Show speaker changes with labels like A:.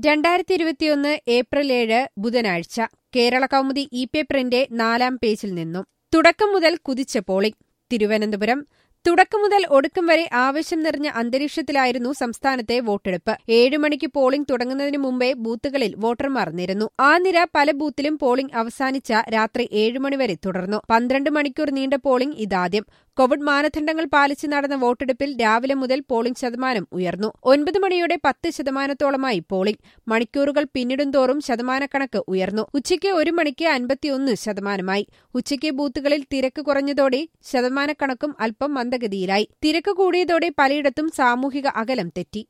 A: രണ്ടായിരത്തി ഇരുപത്തിയൊന്ന് ഏപ്രിൽ ഏഴ് ബുധനാഴ്ച കേരള കൗമുദി ഇ പേപ്പറിന്റെ നാലാം പേജിൽ നിന്നും തുടക്കം മുതൽ കുതിച്ച പോളിംഗ് തിരുവനന്തപുരം തുടക്കം മുതൽ ഒടുക്കം വരെ ആവേശം നിറഞ്ഞ അന്തരീക്ഷത്തിലായിരുന്നു സംസ്ഥാനത്തെ വോട്ടെടുപ്പ് ഏഴു മണിക്ക് പോളിംഗ് തുടങ്ങുന്നതിന് മുമ്പേ ബൂത്തുകളിൽ വോട്ടർമാർ നിരന്നു ആ നിര പല ബൂത്തിലും പോളിംഗ് അവസാനിച്ച രാത്രി ഏഴു മണിവരെ തുടർന്നു പന്ത്രണ്ട് മണിക്കൂർ നീണ്ട പോളിംഗ് ഇതാദ്യം കോവിഡ് മാനദണ്ഡങ്ങൾ പാലിച്ച് നടന്ന വോട്ടെടുപ്പിൽ രാവിലെ മുതൽ പോളിംഗ് ശതമാനം ഉയർന്നു ഒൻപത് മണിയോടെ പത്ത് ശതമാനത്തോളമായി പോളിംഗ് മണിക്കൂറുകൾ പിന്നിടുന്തോറും ശതമാനക്കണക്ക് ഉയർന്നു ഉച്ചയ്ക്ക് ഒരു മണിക്ക് അൻപത്തിയൊന്ന് ശതമാനമായി ഉച്ചയ്ക്ക് ബൂത്തുകളിൽ തിരക്ക് കുറഞ്ഞതോടെ ശതമാനക്കണക്കും അല്പം മന്ദഗതിയിലായി തിരക്ക് കൂടിയതോടെ പലയിടത്തും സാമൂഹിക അകലം തെറ്റി